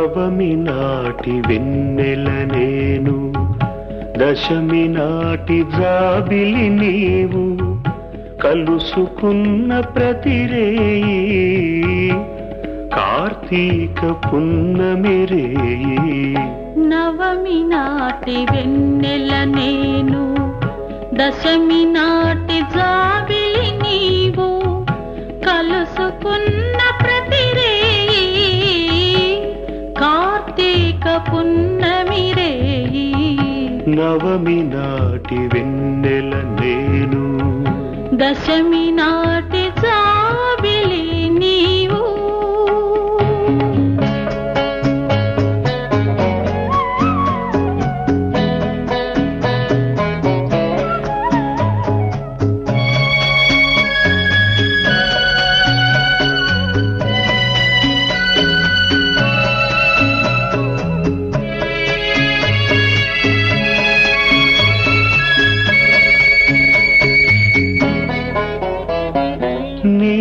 నవమి నాటి వెన్నెల నేను దశమి నాటి జాబిలి నీవు కలుసుకున్న ప్రతిరేయి కార్తీక పున్నమి రేయి నవమి నాటి వెన్నెల నేను దశమి నాటి జాబిలి నీవు కలుసుకున్న ప్రతిరేయి కార్తీక పున్నమి రేయి నవమి నాటి వెన్నెల నేను దశమి నాటి జాబిలి నీవు నీ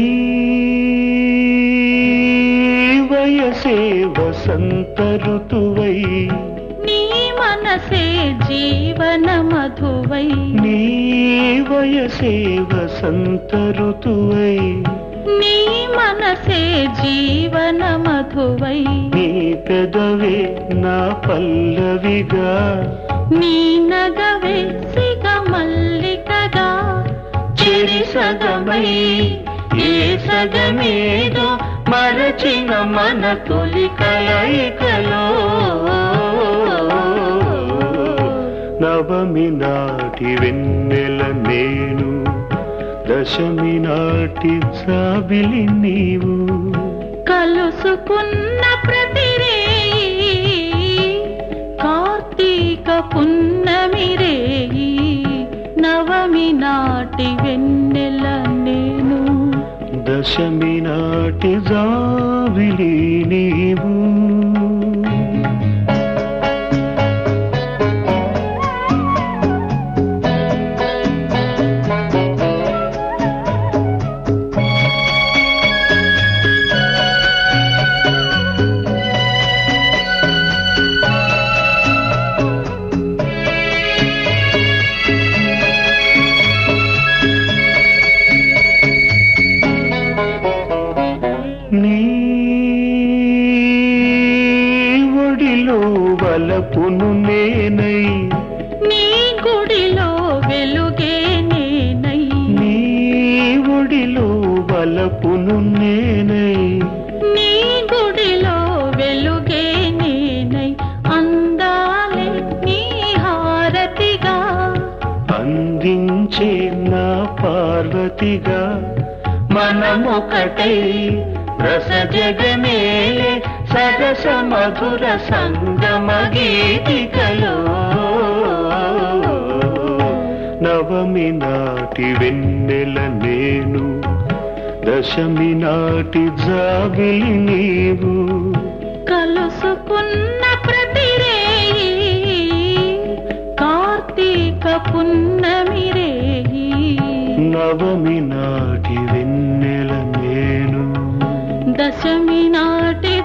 వయసే వసంత ఋతువై నీ మనసే జీవన మధువై నీ వయసే వసంత ఋతువై నీ మనసే జీవన మధువై నీ పెదవే నా పల్లవిగా నీ నగవే సిగ మల్లికగా చెరి సగమై ఏ సగమేదో మరచిన మన తొలి కలయికలో నవమి నాటి వెన్నెల నేను దశమి నాటి జాబిలి నీవు కలుసుకున్న ప్రతిరేయి కార్తీక పున్నమి రేయి నవమి నాటి వెన్నెల నేను దశమి నాటి జాబిలి నీవు నీ ఒడిలో వలపును నేనై నీ గుడిలో వెలుగే నేనై నీ ఒడిలో వలపును నేనై నీ గుడిలో వెలుగే నేనై అందాలే నీ హారతిగా అందించే నా పార్వతిగా మనమొకటై రస జగమేలే సరస మధుర సంగమ గీతికలో నవమి నాటి వెన్నెల నేను దశమి నాటి జాబిలి నీవు కలుసుకున్న ప్రతిరేయి కార్తీక పున్నమి రేయి నవమి నాటి వెన్నెల నేను దశమి నాటి